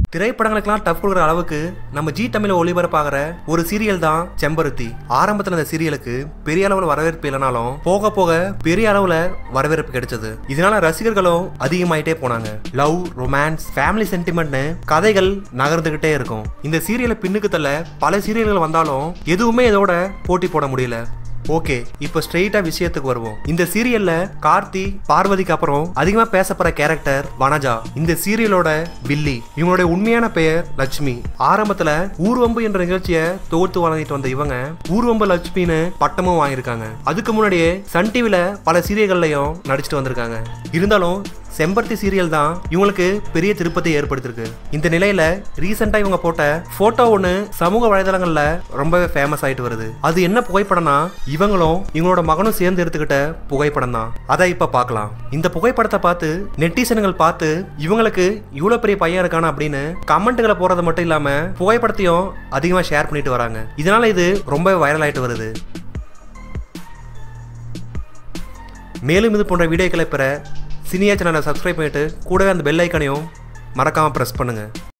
திரைப்படங்களுக்கெல்லாம் tough கொடுக்குற அளவுக்கு நம்ம ஜி தமிழ் ஒளிபரப்பாகிற ஒரு சீரியல் தான் செம்பருத்தி ஆரம்பத்துல இந்த சீரியலுக்கு பெரிய அளவுல வரவேற்பு இல்லைனாலும் போக போக பெரிய அளவுல வரவேற்பு கிடைச்சது இதனால ரசிகர்களும் அதிகமாயிட்டே போனாங்க லவ் ரொமான்ஸ் ஃபேமிலி சென்டிமெண்ட்னு கதைகள் நகர்ந்துகிட்டே இருக்கும் இந்த சீரியலை பின்னுக்கு தள்ள பல சீரியல்கள் வந்தாலும் எதுவுமே இதோட போட்டி போட முடியல ஓகே இப்போ ஸ்ட்ரெயிட்டா விஷயத்துக்கு வருவோம் இந்த சீரியல்ல கார்த்தி பார்வதிக்கு அப்புறம் அதிகமா பேசப்படுற கேரக்டர் வனஜா இந்த சீரியலோட வில்லி இவங்களுடைய உண்மையான பெயர் லட்சுமி ஆரம்பத்துல ஊர்வம்பு என்ற நிகழ்ச்சியை தொகுத்து வழங்கிட்டு வந்த இவங்க ஊர்வம்பு லட்சுமின்னு பட்டமும் வாங்கியிருக்காங்க அதுக்கு முன்னாடியே சன் டிவில பல சீரியல்கள்லயும் நடிச்சிட்டு வந்திருக்காங்க இருந்தாலும் செம்பருத்தி சீரியல் தான் இவங்களுக்கு பெரிய திருப்பத்தை ஏற்படுத்திருக்கு இந்த நிலையில ரீசெண்டா இவங்க போட்ட போட்டோ ஒன்று சமூக வலைதளங்கள்ல ரொம்பவே ஃபேமஸ் ஆயிட்டு வருது அது என்ன புகைப்படம்னா இவங்களும் இவங்களோட மகனும் சேர்ந்து எடுத்துக்கிட்ட புகைப்படம் தான் அதை இப்ப பார்க்கலாம் இந்த புகைப்படத்தை பார்த்து நெட்டிசன்கள் பார்த்து இவங்களுக்கு இவ்வளவு பெரிய பையன் இருக்கானா அப்படின்னு கமெண்ட்டுகளை போறது மட்டும் இல்லாம புகைப்படத்தையும் அதிகமா ஷேர் பண்ணிட்டு வராங்க இதனால இது ரொம்ப வைரல் ஆயிட்டு வருது மேலும் இது போன்ற வீடியோக்களை பெற சினியா சேனலை சப்ஸ்கிரைப் பண்ணிட்டு கூடவே அந்த பெல் ஐக்கனையும் மறக்காமல் ப்ரெஸ் பண்ணுங்கள்